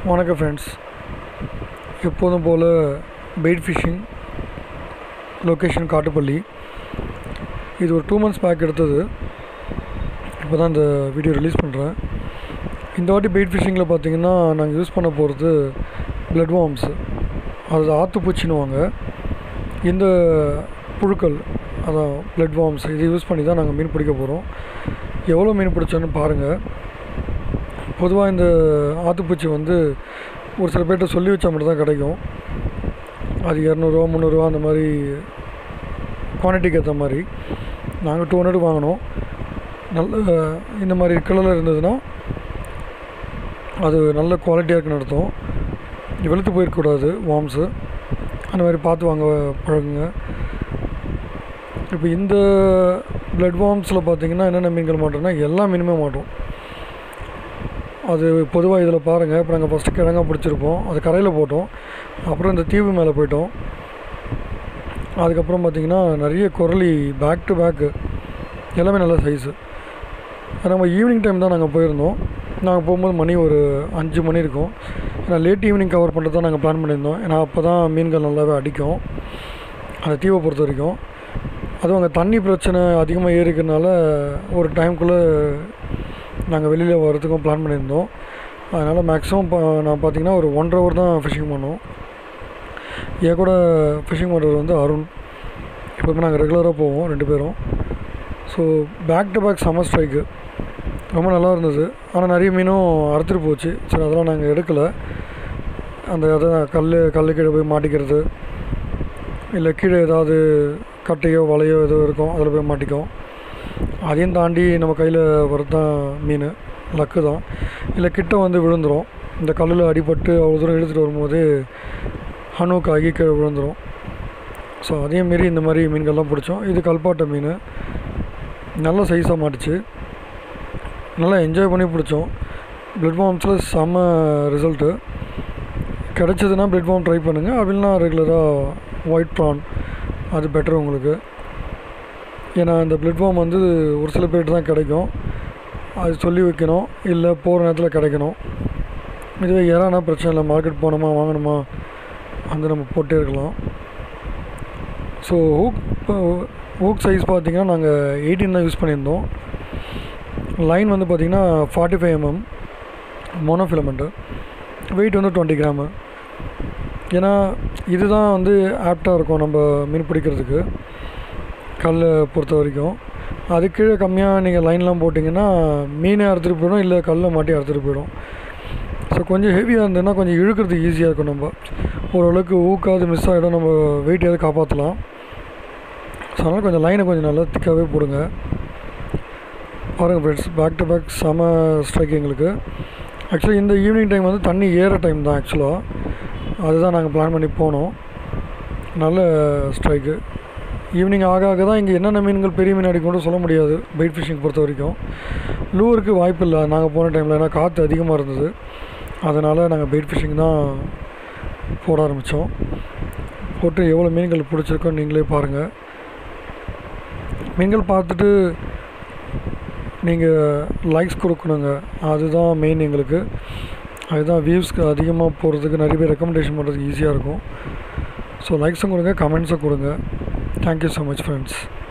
வணக்கம் ஃப்ரெண்ட்ஸ் எப்போதும் போல் பெய்ட் ஃபிஷிங் லொக்கேஷன் காட்டுப்பள்ளி இது ஒரு டூ மந்த்ஸ் பேக் எடுத்தது இப்போ தான் இந்த வீடியோ ரிலீஸ் பண்ணுறேன் இந்த வாட்டி பெய்ட் ஃபிஷிங்கில் பார்த்தீங்கன்னா நாங்கள் யூஸ் பண்ண போகிறது பிளட் வார்ம்ஸு அது ஆற்றுப்பூச்சின்னுவாங்க இந்த புழுக்கள் அதான் பிளட் வார்ம்ஸ் இதை யூஸ் பண்ணி தான் நாங்கள் மீன் பிடிக்க போகிறோம் எவ்வளோ மீன் பிடிச்சோன்னு பாருங்கள் பொதுவாக இந்த ஆற்றுப்பூச்சி வந்து ஒரு சில பேர்கிட்ட சொல்லி வச்சா மட்டும் தான் கிடைக்கும் அது இரநூறுவா முந்நூறுரூவா அந்த மாதிரி குவான்டிட்டிக்கு ஏற்ற மாதிரி நாங்கள் டூ ஹண்ட்ரட் வாங்கினோம் நல்ல இந்த மாதிரி கலரில் இருந்ததுன்னா அது நல்ல குவாலிட்டியாக இருக்குன்னு அர்த்தம் வெளுத்து போயிருக்கக்கூடாது வார்ம்ஸு அந்த மாதிரி பார்த்து வாங்க பழகுங்க இப்போ இந்த பிளட் வார்ம்ஸில் பார்த்தீங்கன்னா என்னென்ன மீன்கள் மாட்டோம்னா எல்லா மீனுமே மாட்டோம் அது பொதுவாக இதில் பாருங்கள் இப்போ நாங்கள் ஃபஸ்ட்டு கிழங்கா பிடிச்சிருப்போம் அது கரையில் போட்டோம் அப்புறம் இந்த தீவு மேலே போயிட்டோம் அதுக்கப்புறம் பார்த்திங்கன்னா நிறைய குரலி பேக் டு பேக்கு எல்லாமே நல்ல சைஸு நம்ம ஈவினிங் டைம் தான் நாங்கள் போயிருந்தோம் நாங்கள் போகும்போது மணி ஒரு அஞ்சு மணி இருக்கும் ஏன்னா லேட் ஈவினிங் கவர் பண்ணுறது தான் நாங்கள் பிளான் பண்ணியிருந்தோம் ஏன்னா அப்போ தான் மீன்கள் நல்லாவே அடிக்கும் அந்த தீவை பொறுத்த வரைக்கும் அதுவும் அங்கே தண்ணி பிரச்சனை அதிகமாக ஏறிக்கிறதுனால ஒரு டைம்குள்ளே நாங்கள் வெளியில் வரதுக்கும் பிளான் பண்ணியிருந்தோம் அதனால் மேக்ஸிமம் நான் பார்த்தீங்கன்னா ஒரு ஒன்றரை ஹவர் தான் ஃபிஷிங் பண்ணோம் என் கூட ஃபிஷிங் பண்ணுறது வந்து அருண் எப்போவுமே நாங்கள் ரெகுலராக போவோம் ரெண்டு பேரும் so back to back summer strike ரொம்ப நல்லா இருந்தது ஆனால் நிறைய மீனும் அறுத்துட்டு போச்சு சரி அதெல்லாம் நாங்கள் எடுக்கலை அந்த அதான் கல் கல் கீழே போய் மாட்டிக்கிறது இல்லை கீழே ஏதாவது கட்டையோ வலையோ ஏதோ இருக்கும் அதில் போய் மாட்டிக்கும் அதையும் தாண்டி நம்ம கையில் வரது தான் மீன் லக்கு தான் இல்லை கிட்ட வந்து விழுந்துடும் இந்த கல்லில் அடிபட்டு அவ்வளோ தூரம் இழுத்துட்டு வரும்போது ஹனூக் ஆகி கீழே விழுந்துடும் ஸோ அதையும் மீறி இந்த மாதிரி மீன்கள்லாம் பிடிச்சோம் இது கல்பாட்டை மீன் நல்ல சைஸாக மாட்டுச்சு நல்லா என்ஜாய் பண்ணி பிடிச்சோம் பிளட் பாம்ஸில் செம்ம ரிசல்ட்டு கிடச்சதுன்னா பிளட் பாம் ட்ரை பண்ணுங்கள் அப்படின்னா ரெகுலராக ஒயிட் ப்ரான் அது பெட்டர் உங்களுக்கு ஏன்னா இந்த பிளட் ஃபார்ம் வந்து ஒரு சில பேர்கிட்ட தான் கிடைக்கும் அது சொல்லி வைக்கணும் இல்லை போகிற நேரத்தில் கிடைக்கணும் இதுவே ஏறானா பிரச்சனை இல்லை மார்க்கெட் போனோமா வாங்கணுமா வந்து நம்ம போட்டே இருக்கலாம் ஸோ ஹூக் ஹூக் சைஸ் பார்த்திங்கன்னா நாங்கள் எயிட்டீன் தான் யூஸ் பண்ணியிருந்தோம் லைன் வந்து பார்த்திங்கன்னா forty five mm monofilament weight வந்து டுவெண்ட்டி கிராமு ஏன்னா இதுதான் வந்து ஆப்டாக இருக்கும் நம்ம மீன் பிடிக்கிறதுக்கு கல்லை பொறுத்த வரைக்கும் அது கீழே கம்மியாக நீங்கள் லைன்லாம் போட்டிங்கன்னா மீனை அறுத்துட்டு போயிடும் இல்லை கல்லை மாட்டி அறுத்துட்டு போயிடும் ஸோ கொஞ்சம் ஹெவியாக இருந்ததுன்னா கொஞ்சம் இழுக்கிறதுக்கு ஈஸியாக இருக்கும் நம்ம ஓரளவுக்கு ஊக்காது மிஸ் ஆகிடும் நம்ம வெயிட்டையாவது காப்பாற்றலாம் ஸோ அதனால் கொஞ்சம் லைனை கொஞ்சம் நல்லா திக்காகவே போடுங்க பாருங்கள் ஃப்ரெண்ட்ஸ் பேக் டு பேக் செம ஸ்ட்ரைக் எங்களுக்கு ஆக்சுவலி இந்த ஈவினிங் டைம் வந்து தண்ணி ஏற டைம் தான் ஆக்சுவலாக அதுதான் நாங்கள் பிளான் பண்ணி போனோம் நல்ல ஸ்ட்ரைக்கு ஈவினிங் ஆக ஆக தான் இங்கே என்னென்ன மீன்கள் பெரிய மீன் அடிக்கும்னு சொல்ல முடியாது பைட் ஃபிஷிங் பொறுத்த வரைக்கும் லூருக்கு வாய்ப்பு இல்லை நாங்கள் போன டைமில் ஏன்னா காற்று அதிகமாக இருந்தது அதனால் நாங்கள் பைட் ஃபிஷிங் தான் போட ஆரம்பித்தோம் போட்டு எவ்வளோ மீன்கள் பிடிச்சிருக்கோன்னு நீங்களே பாருங்கள் மீன்கள் பார்த்துட்டு நீங்கள் லைக்ஸ் கொடுக்கணுங்க அதுதான் மெயின் எங்களுக்கு அதுதான் வியூஸ்க்கு அதிகமாக போகிறதுக்கு நிறைய பேர் ரெக்கமெண்டேஷன் பண்ணுறதுக்கு ஈஸியாக இருக்கும் ஸோ லைக்ஸும் கொடுங்க கமெண்ட்ஸும் கொடுங்க தேங்க்யூ ஸோ மச் ஃப்ரெண்ட்ஸ்